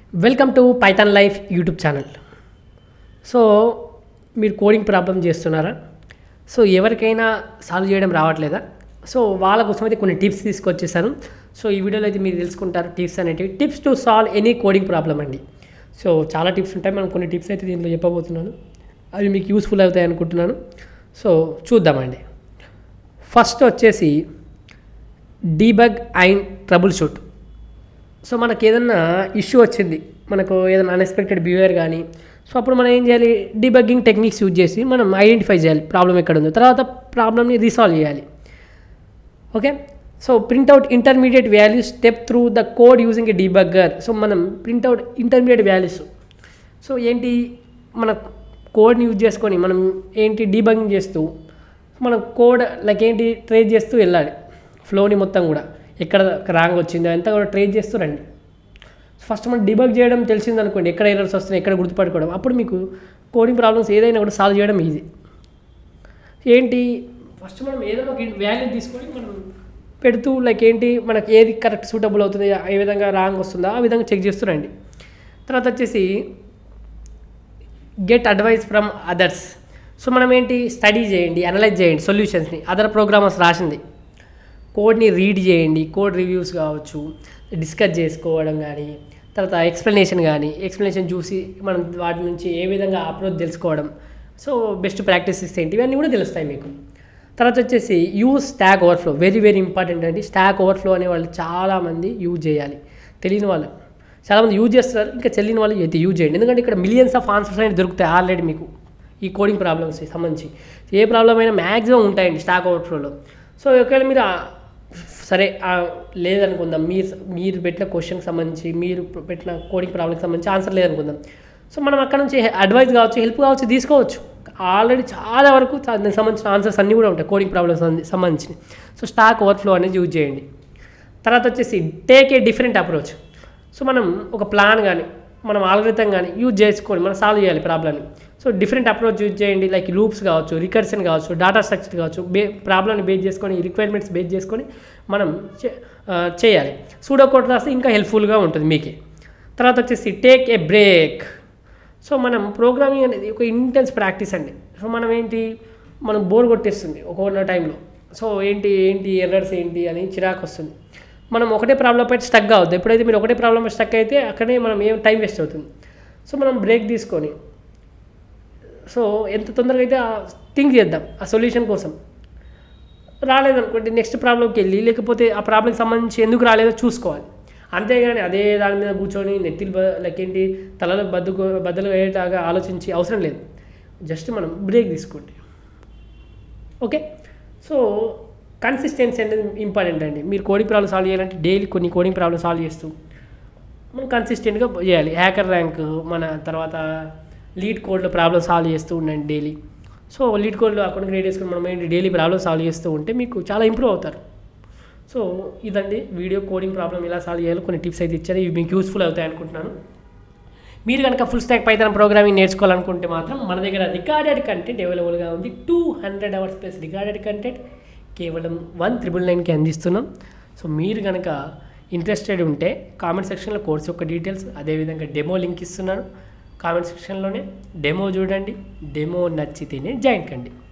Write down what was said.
welcome to Python life YouTube channel so మీరు coding problem చేస్తున్నారా so ఎవరికైనా solve చేయడం రావట్లేదా సో వాళ్ళ కోసం అయితే కొన్ని టిప్స్ తీసుకొచ్చేసాను సో ఈ వీడియోలో అయితే మీరు తెలుసుకుంటారు టిప్స్ అనేటివి tips to solve any coding problem అండి సో చాలా టిప్స్ ఉంటాయి మనం కొన్ని టిప్స్ అయితే దీంట్లో చెప్పబోతున్నాను అవి మీకు యూస్ఫుల్ అవుతాయి అనుకుంటున్నాను సో చూద్దామండి ఫస్ట్ వచ్చేసి debug and troubleshoot so మనకి ఏదన్నా ఇష్యూ వచ్చింది మనకు ఏదైనా అన్ఎక్స్పెక్టెడ్ బిహేవియర్ కానీ సో అప్పుడు మనం ఏం చేయాలి డిబగ్గింగ్ టెక్నిక్స్ యూజ్ చేసి మనం ఐడెంటిఫై చేయాలి ప్రాబ్లం ఎక్కడ ఉందో తర్వాత ప్రాబ్లమ్ని రిసాల్వ్ చేయాలి okay so print out intermediate values step through the code using a debugger so మనం ప్రింట్అవుట్ ఇంటర్మీడియట్ వాల్యూస్ సో ఏంటి మన కోడ్ని యూజ్ చేసుకొని మనం ఏంటి డీబగింగ్ చేస్తూ మనం కోడ్ లైక్ ఏంటి ట్రేస్ చేస్తూ వెళ్ళాలి ఫ్లోని మొత్తం కూడా ఎక్కడ రాంగ్ వచ్చిందో అంతా కూడా ట్రేస్ చేస్తూ రండి ఫస్ట్ మనం డిబగ్ చేయడం తెలిసింది అనుకోండి ఎక్కడ ఎర్రర్స్ వస్తున్నాయి ఎక్కడ గుర్తుపట్టుకోవడం అప్పుడు మీకు కోడింగ్ ప్రాబ్లమ్స్ ఏదైనా కూడా సాల్వ్ చేయడం ఈజీ ఏంటి ఫస్ట్ మనం ఏదైనా ఒక వాల్యూ తీసుకొని మనం పెడుతూ లైక్ ఏంటి మనకి ఏది కరెక్ట్ సూటబుల్ అవుతుంది ఏ విధంగా రాంగ్ వస్తుందా ఆ విధంగా చెక్ చేస్తూ రండి తర్వాత వచ్చేసి get advice from others so మనం ఏంటి స్టడీ చేయండి అనలైజ్ చేయండి సొల్యూషన్స్ని అదర్ ప్రోగ్రామర్స్ రాసింది కోడ్ని రీడ్ చేయండి కోడ్ రివ్యూస్ కావచ్చు డిస్కస్ చేసుకోవడం కానీ తర్వాత ఎక్స్ప్లెనేషన్ కానీ ఎక్స్ప్లెనేషన్ చూసి మనం వాటి నుంచి ఏ విధంగా అప్రోచ్ తెలుసుకోవడం సో బెస్ట్ ప్రాక్టీసెస్ ఏంటి ఇవన్నీ కూడా తెలుస్తాయి మీకు తర్వాత వచ్చేసి use Stack Overflow very very important అండి స్టాక్ ఓవర్ఫ్లో అనే వాళ్ళు చాలామంది యూజ్ చేయాలి తెలియని వాళ్ళు చాలామంది యూజ్ చేస్తారు ఇంకా తెలియని వాళ్ళు అయితే యూజ్ చేయండి ఎందుకంటే ఇక్కడ మిలియన్స్ ఆఫ్ ఆన్సర్స్ అనేవి దొరుకుతాయి ఆల్రెడీ మీకు ఈ కోడింగ్ ప్రాబ్లమ్స్ సంబంధించి ఏ ప్రాబ్లం అయినా మ్యాక్సిమం ఉంటాయండి స్టాక్ ఓవర్ఫ్లోలో సో ఒకవేళ మీరు ఆ- సరే ఆ, లేదనుకుందాం మీరు మీరు పెట్టిన క్వశ్చన్కి సంబంధించి మీరు పెట్టిన కోడింగ్ ప్రాబ్లంకి సంబంధించి ఆన్సర్ లేదనుకుందాం సో మనం అక్కడ నుంచి అడ్వైస్ కావచ్చు హెల్ప్ కావచ్చు తీసుకోవచ్చు ఆల్రెడీ చాలా వరకు చా- దానికి సంబంధించిన ఆన్సర్స్ అన్నీ కూడా ఉంటాయి కోడింగ్ ప్రాబ్లమ్స్ సంబంధించి సో స్టాక్ ఓవర్ఫ్లో అనేది యూజ్ చేయండి తర్వాత వచ్చేసి take a different approach so మనం ఒక ప్లాన్ కానీ మనం ఆల్గరితం కానీ యూజ్ చేసుకొని మనం సాల్వ్ చేయాలి ప్రాబ్లమ్ని సో డిఫరెంట్ అప్రోచ్ యూజ్ చేయండి లైక్ లూప్స్ కావచ్చు రికర్షన్ కావచ్చు డాటా స్ట్రక్చర్ కావచ్చు బే ప్రాబ్లమ్ని బేస్ చేసుకొని రిక్వైర్మెంట్స్ బేస్ చేసుకొని మనం చే- ఆ, చేయాలి సూడో కోడ్ రాస్తే ఇంకా హెల్ప్ఫుల్గా ఉంటుంది మీకే తర్వాత వచ్చేసి టేక్ ఏ బ్రేక్ సో మనం ప్రోగ్రామింగ్ అనేది ఒక ఇంటెన్స్ ప్రాక్టీస్ అండి సో మనం ఏంటి మనం బోర్ కొట్టేస్తుంది ఒక్కొక్క టైంలో సో ఏంటి ఏంటి ఎర్రర్స్ ఏంటి అని చిరాకు వస్తుంది మనం ఒకటే ప్రాబ్లం పై స్టక్ కావద్దు ఎప్పుడైతే మీరు ఒకటే ప్రాబ్లం స్టక్ అయితే అక్కడే మనం ఏం టైం వేస్ట్ అవుతుంది సో మనం బ్రేక్ తీసుకొని సో ఎంత తొందరగా అయితే థింక్ చేద్దాం ఆ సొల్యూషన్ కోసం రాలేదనుకోండి నెక్స్ట్ ప్రాబ్లంకి వెళ్ళి లేకపోతే ఆ ప్రాబ్లంకి సంబంధించి ఎందుకు రాలేదో చూసుకోవాలి అంతేగాని అదే దాని మీద కూర్చొని నెత్తిలు బ- లైక్ ఏంటి తలలో బద్దు బద్దలు వేయటాగా ఆలోచించి అవసరం లేదు జస్ట్ మనం బ్రేక్ తీసుకోండి ఓకే సో కన్సిస్టెన్సీ అనేది ఇంపార్టెంట్ అండి మీరు కోడింగ్ ప్రాబ్లమ్ సాల్వ్ చేయాలంటే డైలీ కొన్ని కోడింగ్ ప్రాబ్లమ్ సాల్వ్ చేస్తూ మనం కన్సిస్టెంట్గా చేయాలి హ్యాకర్ ర్యాంక్ మన తర్వాత లీడ్ కోడ్లో ప్రాబ్లమ్ సాల్వ్ చేస్తూ ఉండండి డైలీ సో లీడ్ కోడ్లో అకౌంట్ క్రియేట్ చేసుకుని మనం ఏంటి డైలీ ప్రాబ్లమ్ సాల్వ్ చేస్తూ ఉంటే మీకు చాలా ఇంప్రూవ్ అవుతారు సో ఇదండి వీడియో కోడింగ్ ప్రాబ్లం ఎలా సాల్వ్ చేయాలో కొన్ని టిప్స్ అయితే ఇచ్చారు ఇవి మీకు యూస్ఫుల్ అవుతాయి అనుకుంటున్నాను మీరు కనుక ఫుల్ స్టాక్ పైథాన్ ప్రోగ్రామింగ్ నేర్చుకోవాలనుకుంటే మాత్రం మన దగ్గర రికార్డెడ్ కంటెంట్ అవైలబుల్గా ఉంది two hundred hours plus recorded content కేవలం వన్ త్రిబుల్ నైన్కి అందిస్తున్నాం సో మీరు కనుక ఇంట్రెస్టెడ్ ఉంటే కామెంట్ సెక్షన్లో కోర్స్ యొక్క డీటెయిల్స్ అదేవిధంగా డెమో లింక్ ఇస్తున్నాను కామెంట్ సెక్షన్లోనే డెమో చూడండి డెమో నచ్చితేనే జాయిన్ కండి